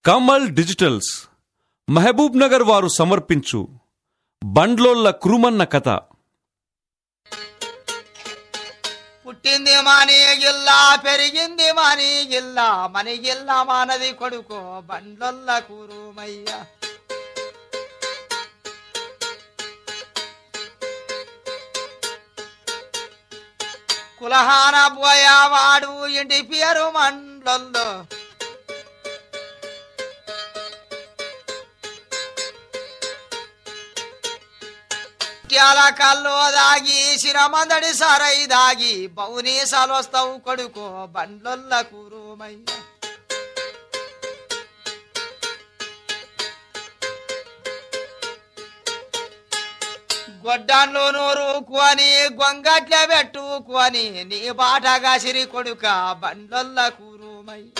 Kamal digitals Mahabub Nagar వారు సమర్పించు బండ్లోళ్ళ కురుమన్న కథ పుట్టింది మాని గిల్లా పెరిగింది మాని గిల్లా మని గిల్లా మానది కొడుకో బండ్లొల్ల కూరుమయ్య కులహాన పోయావాడు ఇంటి పేరు మండల్లో ముత్యాల కల్లో దాగి శిరమందడి సరై దాగి బౌని సలొస్తావు కొడుకో బండ్లొల్ల కూరుమయ్య గొడ్డాన్లు నూరుకొని గొంగట్ల పెట్టుకొని నీ బాటగా సిరి కొడుక బండ్లొల్ల కూరుమయ్య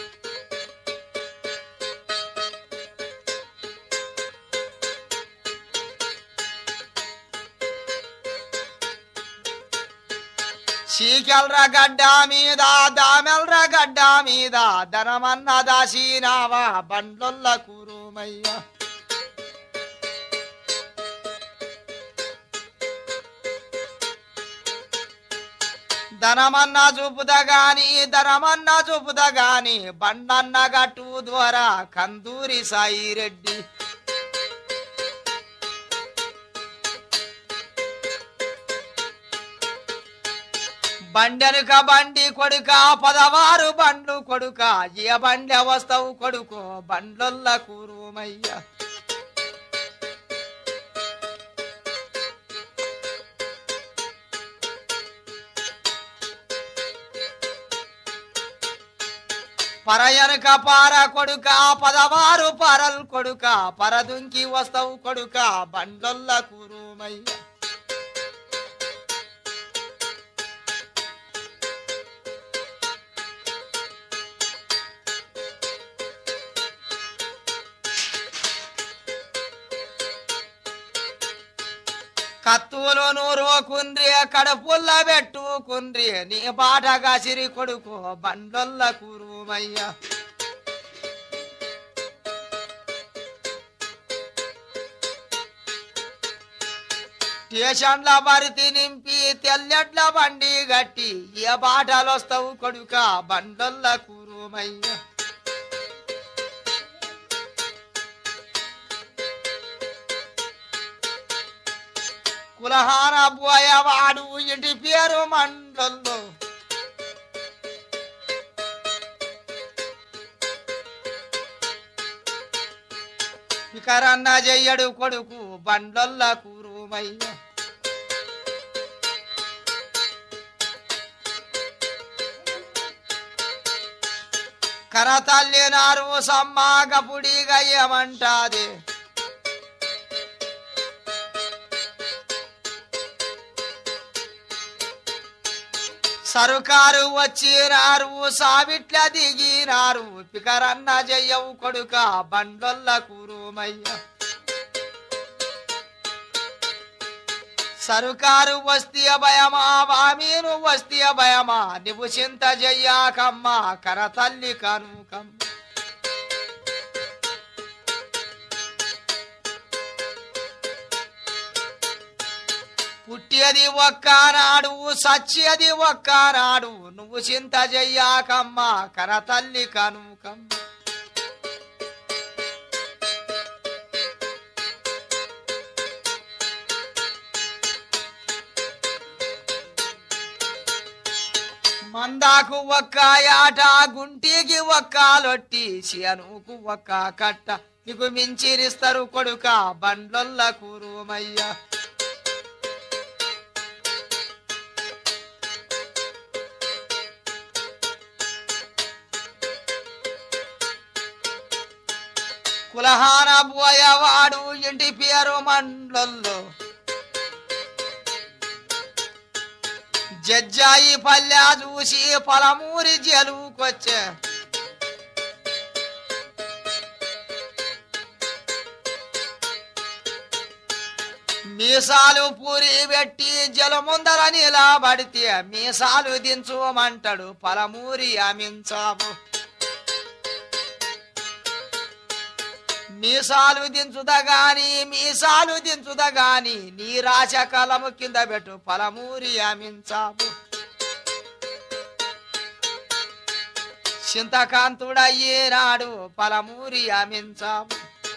చీకెల్ర గడ్డ మీద దామెల్ర గడ్డ మీద ధనమన్న దాసీనావా బండ్లొల్ల కూరుమయ్య ధనమన్న చూపుద గాని ధనమన్న చూపుద గాని బండన్న గట్టు ద్వారా కందూరి సాయి రెడ్డి బండెనుక బండి కొడుక పదవారు బండ్లు కొడుక ఏ బండ్ల వస్తావు కొడుకో బండ్లొల్ల కూరుమయ్య పరయనక పార కొడుక పదవారు పరల్ కొడుక పరదుంకి వస్తావు కొడుక బండ్లొల్ల కూరుమయ్య కత్తులు నూరు కుండ్రి కడుపుల్ల పెట్టుకుండ్రి నీ బాటగా సిరి కొడుకు బండ్లొల్ల కూరుమయ్య స్టేషన్ల భర్తీ నింపి తెల్లెడ్ల బండి గట్టి ఏ బాటలు వస్తావు కొడుక బండ్లొల్ల కూరుమయ్య కులహార పోయవాడు ఇంటి పేరు మండల్లో వికరన్న చెయ్యడు కొడుకు బండ్లొల్ల కూరుమయ్య కరతల్లి నారు సమ్మాగపుడిగా ఏమంటాది సరుకారు వచ్చినారు సావిట్ల దిగినారు పికరన్న జయ్యవు కొడుక బండ్లొల్ల కూరుమయ్య సరుకారు వస్తియ భయమా వామీను వస్తియ భయమా నువ్వు చింత జయ్యాకమ్మ కరతల్లి కనుకమ్మ పుట్టేది ఒక్కనాడు సచ్చేది ఒక్కనాడు నువ్వు చింత చెయ్యాకమ్మ కరతల్లి కనుకమ్మ మందాకు ఒక్క యాట గుంటికి ఒక్క లొట్టి శనుకు ఒక్క కట్ట నీకు మించిరిస్తారు కొడుక బండ్లొల్ల కూరుమయ్య కులహాన పోయవాడు ఇంటి పేరు మండల్లో జజ్జాయి పల్లె చూసి పలమూరి జలుకొచ్చే మీసాలు పూరి పెట్టి జలముందర నిలబడితే మీసాలు దించుమంటాడు పలమూరి అమించాము మీసాలు దించుదగాని మీసాలు దించుదగాని నీ రాశ కలము కింద పెట్టు పలమూరి అమించాము చింతకాంతుడయ్యేనాడు పలమూరి అమించాము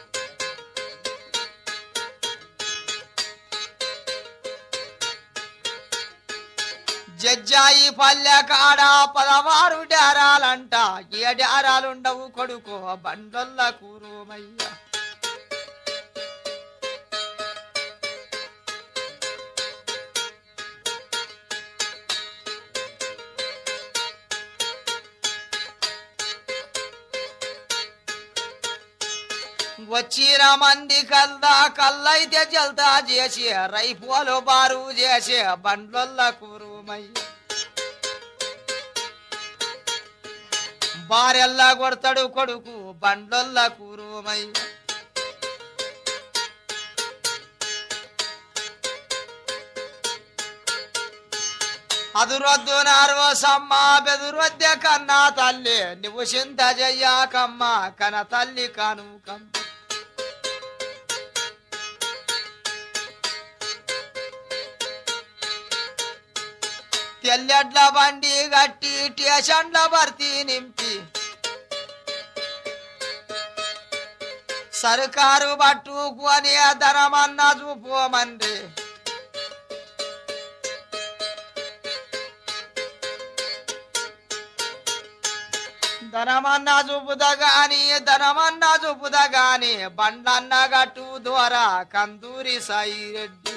జజ్జాయి పల్లె కాడ పదవారు డారాలంట ఏ డారాలుండవు కొడుకో బండొల్ల కూరుమయ్య వచ్చిన మంది కల్దా కల్లైతే జల్తా చేసి రైపోలు బారు చేసి బండ్లొల్ల కూరుమయ్య బారెల్లా కొడతాడు కొడుకు బండ్లొల్ల కూరుమయ్య అదురొద్దు నార్వసమ్మ బెదురొద్దె కన్నా తల్లి నువ్వు చింత చెయ్యాకమ్మ కన తల్లి కనుకమ్మ తెల్లెడ్ల బండి గట్టి స్టేషన్ల భర్తీ నింపి సర్కారు పట్టుకొని ధనమన్న చూపోమంది ధనమన్న చూపుదా గాని ధనమన్న చూపుదా గాని బండన్న గట్టు ద్వారా కందూరి సాయి రెడ్డి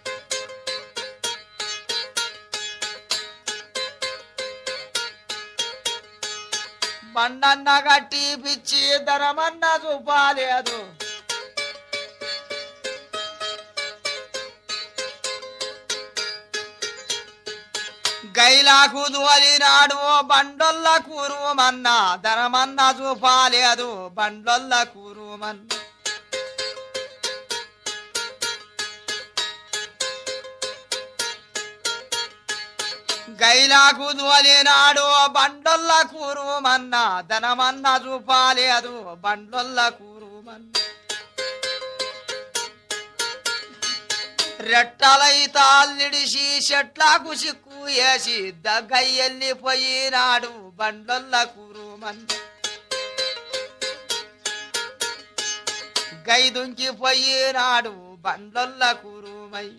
బండన్న గట్టి పిచ్చి ధనమన్న చూపాలేదు గైలాకు దోలినాడు బండొల్ల కూరుమన్న ధనమన్న చూపాలేదు బండొల్ల కూరుమన్న గైలాకు దోలినాడు బండొల్ల కూరుమన్న ధనమన్న చూపాలేదు బండొల్ల కూరుమన్న రెట్టలైతాల్లిడిసి చెట్లకు సిక్కు వేసి దగ్గయ్యెళ్ళిపోయినాడు బండ్లొల్ల కూరుమన్న గైదుంకిపోయినాడు బండ్లొల్ల కూరుమయ్య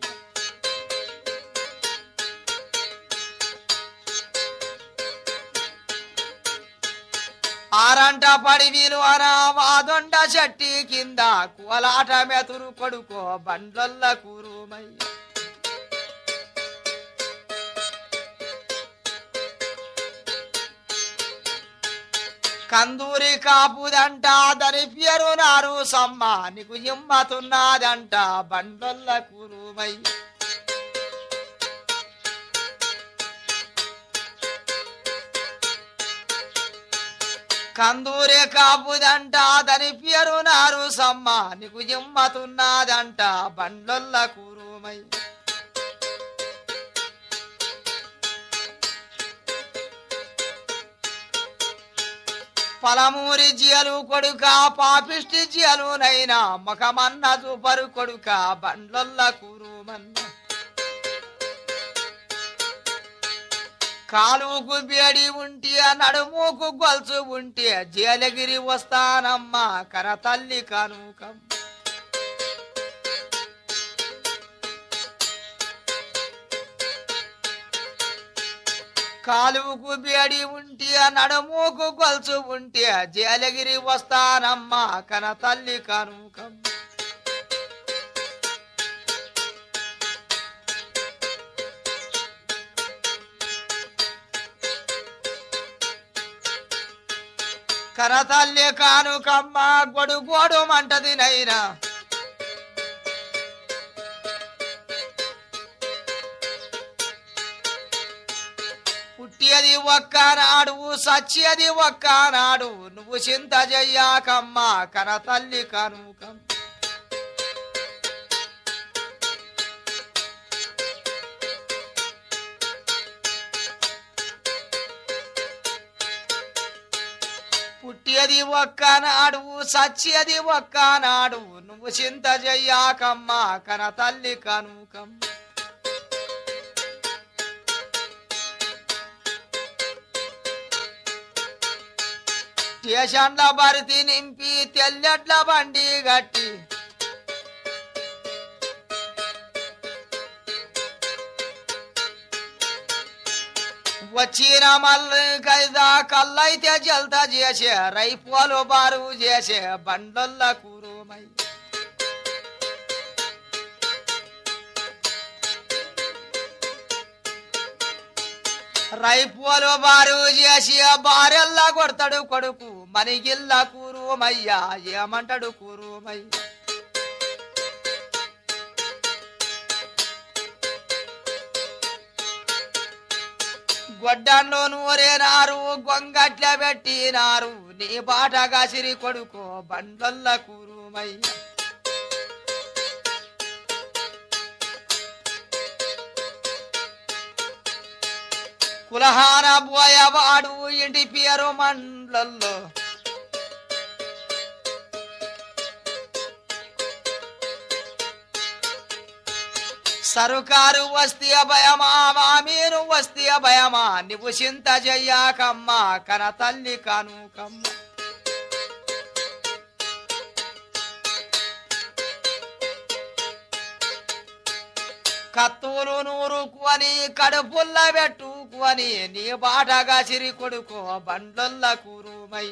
ఆరంట పడి విలువన వాదొండ చెట్టి కింద కోలాట మెతురు కొడుకో బండ్లొల్ల కూరుమయ్య కందూరి కాపుదంట దాని పేరు నారు సమ్మ నీకు ఇమ్మతున్నదంట బండ్లొల్ల కూరుమయ్య కందూరే కాపుదంట దాని పేరు నారు సమ్మ నీకు ఇమ్మతున్నదంట బండ్లొల్ల కూరుమయ్య పలమూరి జియలు కొడుక పాపిష్టి జియలు నైనా ముఖమన్న చూపరు కొడుక బండ్లొల్ల కూరుమన్న కాలుకు బేడి ఉంటే నడుముకు గొలుసు ఉంటే జేలగిరి వస్తానమ్మా కర తల్లి కనుకమ్మ కాలువకు బేడి ఉంటే నడుముకు గొలుసు ఉంటే జేలగిరి వస్తానమ్మా కన తల్లి కనుకమ్మ కన తల్లి కానుకమ్మ గొడు గోడు మంటది నైనా పుట్టేది ఒక్కనాడు సచ్చేది ఒక్కనాడు నువ్వు చింత చెయ్యాకమ్మ కన తల్లి కనుకమ్మ పుట్టి పుట్టేది ఒక్కనాడు సచ్చేది ఒక్కనాడు నువ్వు చింత చెయ్యాకమ్మ కన తల్లి కనుకమ్మ స్టేషన్ల భర్తీ నింపి తెల్లెట్ల బండి గట్టి వచ్చిన మళ్ళీ కైదా కళ్ళైతే జల్తా చేసే రైపోలు బారు చేసే బండల్ల కూరుమై రైపోలు బారు చేసి బారెల్లా కొడతాడు కొడుకు మనిగిల్ల కూరుమయ్యా ఏమంటాడు కూరుమయ్య గొడ్డంలో నూరేనారు గొంగట్ల పెట్టినారు నీ బాట కాసిరి కొడుకో బండ్లల్ల కూరుమయ్య కులహాన పోయవాడు ఇంటి పేరు మండల్లో సరుకారు వస్తే భయమా మామీను వస్తే భయమా నువ్వు చింత చెయ్యాకమ్మ కన తల్లి కనుకమ్మ కత్తులు నూరుకొని కడుపుల్ల పెట్టుకొని నీ బాటగా సిరి కొడుకో బండ్లల్ల కూరుమై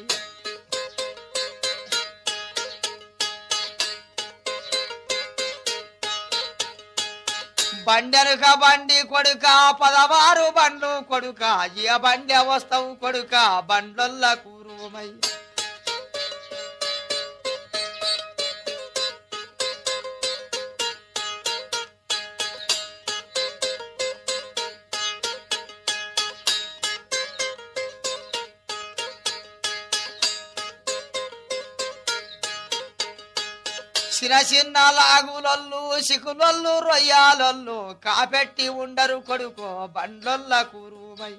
బండెనుక బండి కొడుక పదవారు బండ్లు కొడుక ఏ బండె వస్తావు కొడుక బండ్లల్ల కూరుమై చిన్న చిన్న లాగులొల్లు సికులొల్లు రొయ్యాలొల్లు కాపెట్టి ఉండరు కొడుకో బండ్లొల్ల కూరుమై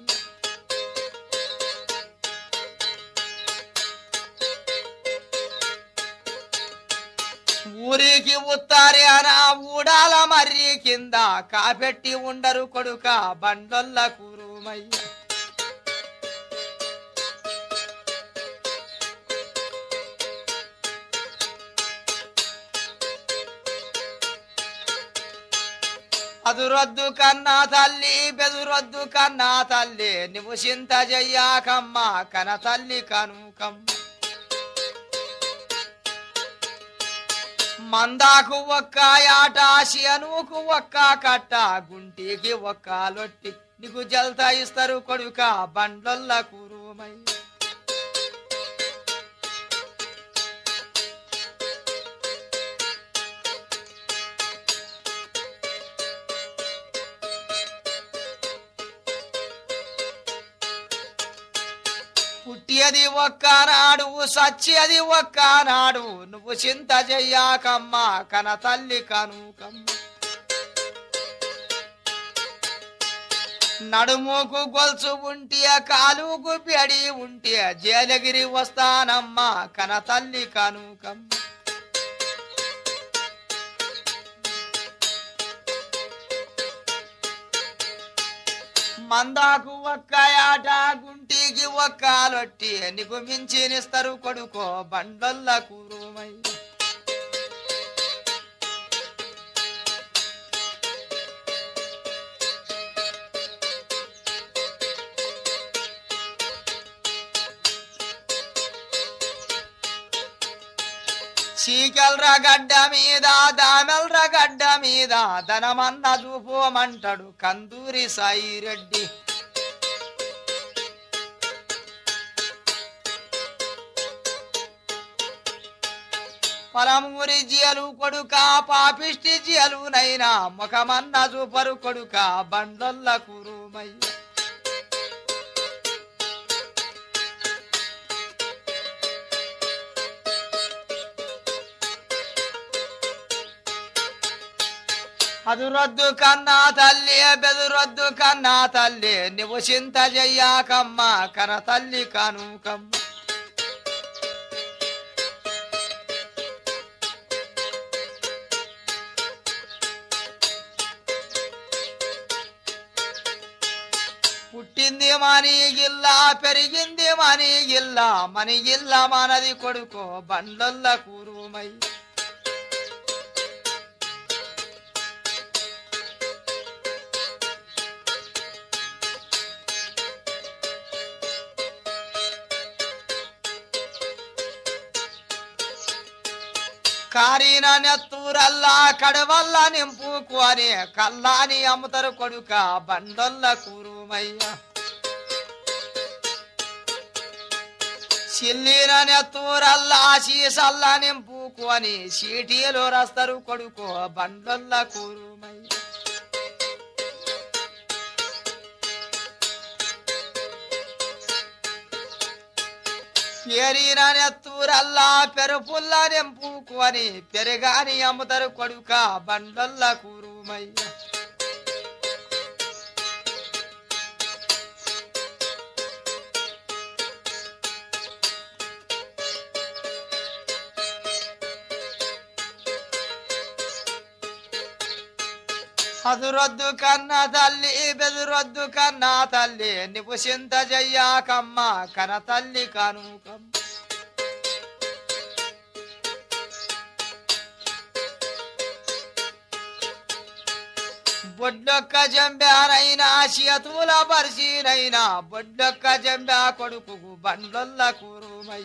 ఊరికి ఉత్తారి అన ఊడాల మర్రి కింద కాపెట్టి ఉండరు కొడుక బండ్లొల్ల కూరుమయ్య అదురొద్దు కన్నా తల్లి బెదురొద్దు కన్నా తల్లి నువ్వు చింత చెయ్యాకమ్మ కన తల్లి కనుకమ్మ మందాకు ఒక్క ఆట శనుకు ఒక్క కట్ట గుంటికి ఒక్క లొట్టి నీకు జల్తా ఇస్తారు కొడుక బండ్లల్ల కూరుమై పుట్టేది ఒక్కనాడు సచ్చేది ఒక్కనాడు నువ్వు చింత చెయ్యాకమ్మ కన తల్లి కనుకమ్మ నడుముకు గొలుసు ఉంటే కాలుకు పెడి ఉంటే జేలగిరి వస్తానమ్మా కన తల్లి కనుకమ్మ మందాకు ఒక్క ఆట గుంటికి ఒక్క లొట్టి నీకు మించినిస్తారు కొడుకో బండల్ల కూరుమై చీకల్ర గడ్డ మీద దామెల్ర గడ్డ మీద ధనమన్న చూపోమంటాడు కందూరి సాయిరెడ్డి పలమూరి జియలు కొడుక పాపిష్టి జియలు నైనా ముఖమన్న చూపరు కొడుక బండ్లల్ల కురుమయ్య అదురొద్దు కన్నా తల్లి బెదురొద్దు కన్నా తల్లి నువ్వు చింత చెయ్యాకమ్మ కన తల్లి కనుకమ్మ మని గిల్లా పెరిగింది మని గిల్లా మని గిల్లా మనది కొడుకో బండ్లొల్ల కూరుమై కారిన నెత్తూరల్లా కడవల్ల నింపుకొని కల్లాని అమ్ముతారు కొడుక బండొల్ల కూరుమయ్య సిల్లిన నెత్తూరల్లా సీసల్ల నింపుకొని సీటీలో రస్తారు కొడుకో బండొల్ల కూరుమయ్య పేరిన నెత్తూరల్లా పెరుపుల్ల నింపుకొని పెరగాని అమ్ముతారు కొడుక బండొల్ల కూరుమయ్య అదురొద్దు కన్న తల్లి బెదురొద్దు కన్న తల్లి నిపు చింత చెయ్యాకమ్మ కన తల్లి కనుకమ్మ బొడ్డొక్క జంబ్యానైనా చేతుల పరిశీనైనా బొడ్డొక్క జంబ్యా కొడుకు బండ్లొల్ల కూరుమయ్య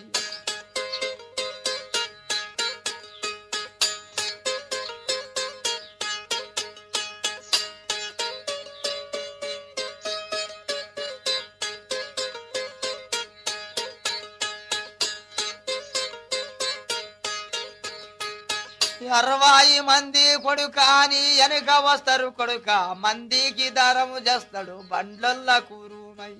అరవై మంది కొడుక అని వెనుక వస్తారు కొడుక మందికి దారము చేస్తాడు బండ్లల్ల కూరుమయ్య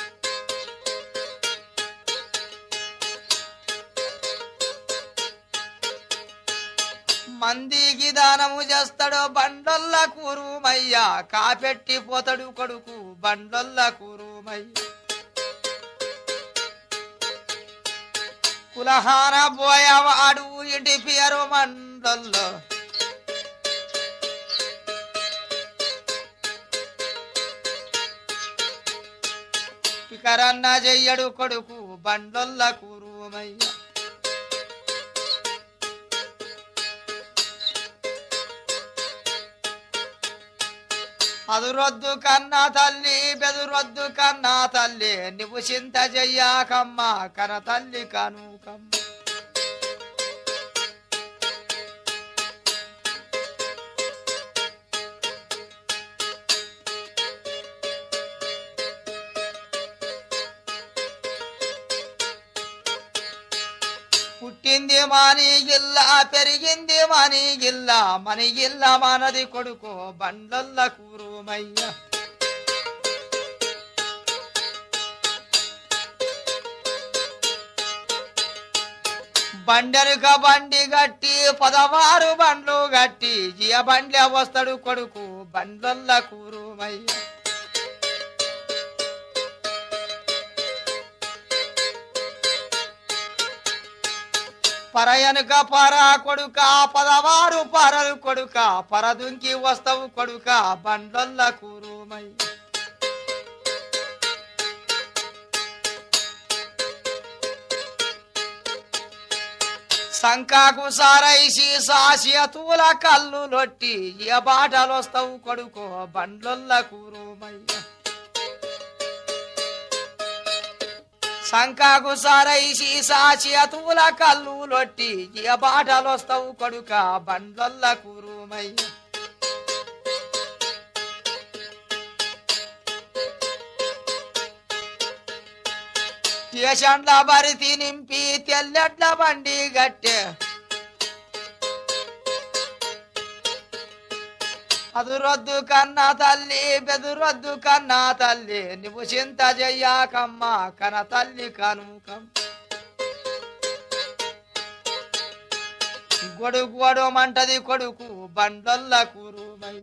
మందికి దానము చేస్తాడు బండొల్ల కూరుమయ్య కాపెట్టి పోతాడు కొడుకు బండొల్ల కూరుమయ్య కులహాన పోయవాడు ఇంటి పేరు మండల్లో పికరన్న చెయ్యడు కొడుకు బండొల్ల కూరుమయ్య అదురొద్దు కన్నా తల్లి బెదురొద్దు కన్నా తల్లి నువ్వు చింత చెయ్యాకమ్మ కన తల్లి కనుకమ్మ పుట్టింది మాని గిల్లా పెరిగింది మాని గిల్లా మని గిల్లా మనది కొడుకో బండల్ల కూరుమయ్య బండెనుక బండి గట్టి పదవారు బండ్లు గట్టి జియ బండ్లే వస్తాడు కొడుకు బండ్లల్ల కూరుమయ్య పరయనుక పర కొడుక పదవారు పరలు కొడుక పరదుంకి వస్తావు కొడుక బండ్లల్ల కూరుమయ్య సంకాకు సారైసి సాసియతూల కళ్ళు లొట్టి ఏ బాటలు వస్తావు కొడుకో బండ్లల్ల కూరుమయ్య సంకాకు సారైసి సాసియతూల కళ్ళు లొట్టి ఏ బాటలు వస్తావు కొడుక బండ్లల్ల కూరుమయ్య స్టేషన్ల భరితి నింపి తెల్లెడ్ల బండి గట్టె అదురొద్దు కన్నా తల్లి బెదురొద్దు కన్నా తల్లి నువ్వు చింత చెయ్యాకమ్మ కన తల్లి కనుకం గొడుగు గొడవమంటది కొడుకు బండల్ల కూరుమై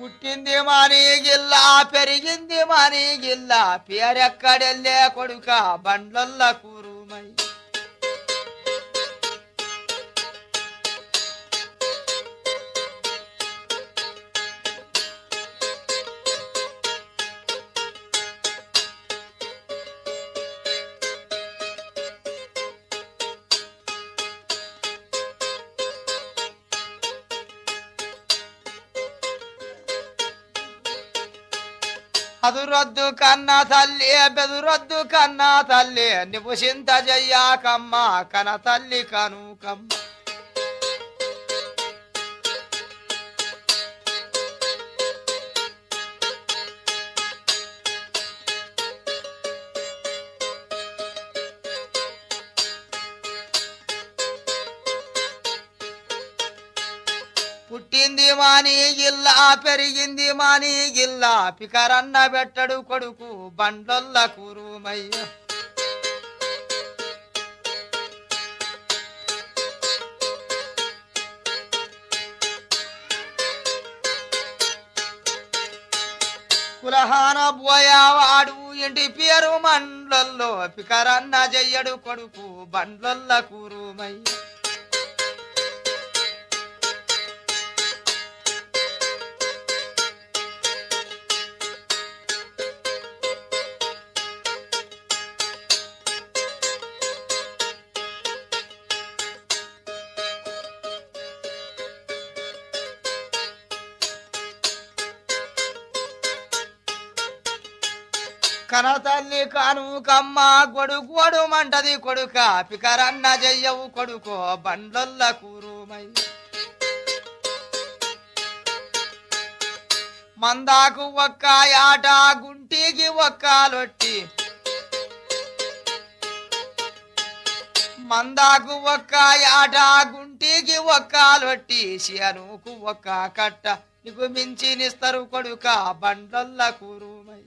పుట్టింది మాని గిల్లా పెరిగింది మాని గిల్లా పేరెక్కడెళ్ళే కొడుక బండ్లల్ల కూరుమై అదురొద్దు కన్న తల్లి బెదురొద్దు కన్న తల్లి నువ్వు చింత చెయ్యాకమ్మ కన తల్లి కనుకమ్మ పుట్టింది మాని గిల్లా పెరిగింది మాని గిల్లా పికరన్న పెట్టడు కొడుకు బండ్లొల్ల కురుమయ్య కులహాన పోయావాడు ఇంటి పేరు మండ్లల్లో పికరన్న చెయ్యడు కొడుకు బండ్లొల్ల కురుమయ్య కన తల్లి కాను కమ్మ గొడుగోడు మంటది కొడుక పికరన్న చెయ్యవు కొడుకో బండ్లల్ల కూరుమై మందాకు ఒక్క ఆట గుంటికి ఒక్క లొట్టి మందాకు ఒక్క ఆట గుంటికి ఒక్క లొట్టి శనుకు ఒక్క కట్ట నీకు మించి నిస్తరు కొడుక బండ్లల్ల కూరుమై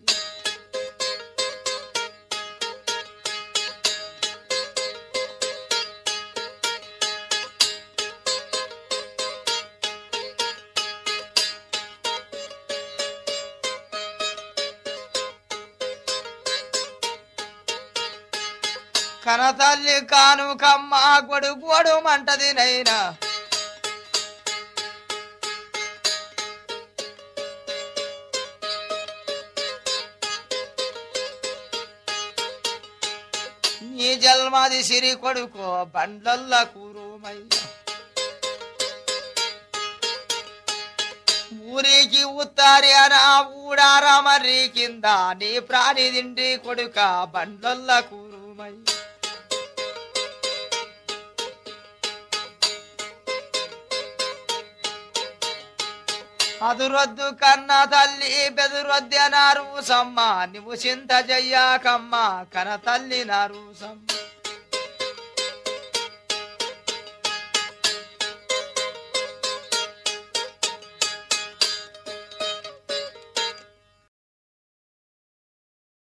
కన తల్లి కాను కమ్మ గొడుగోడు మంటది నైనా నీ జన్మది సిరి కొడుకో బండ్లల్ల కూరుమయ్య ఊరికి ఉత్తరాన ఊడారా మర్రి కింద నీ ప్రాణి తిండి కొడుక బండ్లల్ల కూరుమయ్య అదురొద్దు కన్న తల్లి బెదురొద్దెనారు సమ్మ నువ్వు చింత చెయ్యాకమ్మ కన తల్లి నారు సమ్మ